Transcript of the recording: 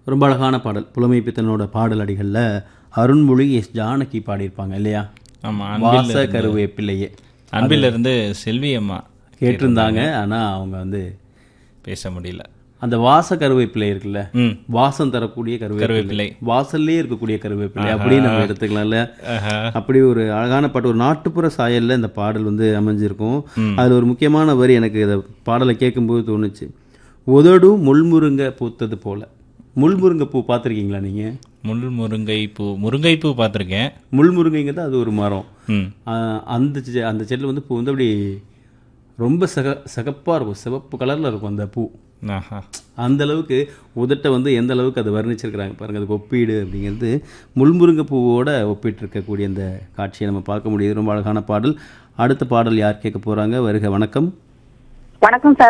ரொம்ப அழகான பாடல் புலமை பித்தனோட பாடல் அடிகளில் அருண்மொழி எஸ் ஜானகி பாடியிருப்பாங்க இல்லையா ஆமா வாச கருவேப்பிள்ளையே அன்பிலிருந்து செல்வி அம்மா கேட்டிருந்தாங்க ஆனால் அவங்க வந்து பேச முடியல அந்த வாச கருவேப்பிலை இருக்குல்ல ம் வாசம் தரக்கூடிய கருவேப்பிலை கருவேப்பிலை வாசல்லே இருக்கக்கூடிய கருவேப்பிலை அப்படின்னு நம்ம எடுத்துக்கலாம்ல ஆஹா. அப்படி ஒரு அழகான பாட்டு ஒரு நாட்டுப்புற சாயல்ல இந்த பாடல் வந்து அமைஞ்சிருக்கும் ம். அதுல ஒரு முக்கியமான வரி எனக்கு இதை பாடலை கேட்கும்போது தோணுச்சு உதடும் முள்முருங்க பூத்தது போல முள்முருங்கை பூ பார்த்துருக்கீங்களா நீங்க முள் முருங்கை பூ முருங்கை பூ பார்த்துருக்கேன் முள்முருங்கைங்கிறது அது ஒரு மரம் ம் ஆஹ் அந்த செ- அந்த செடியில் வந்து பூ வந்து அப்படி ரொம்ப சக சகப்பாக இருக்கும் சிவப்பு கலரில் இருக்கும் அந்த பூ ஆஹா அந்த அளவுக்கு உதட்டை வந்து எந்த அளவுக்கு அதை வர்ணிச்சிருக்கிறாங்க பாருங்க அதுக்கு ஒப்பீடு அப்படிங்கிறது முள்முருங்கை பூவோட ஒப்பிட்டு இருக்கக்கூடிய அந்த காட்சியை நம்ம பார்க்க முடியுது ரொம்ப அழகான பாடல் அடுத்த பாடல் யார் கேட்க போறாங்க வருக வணக்கம் வணக்கம் சார்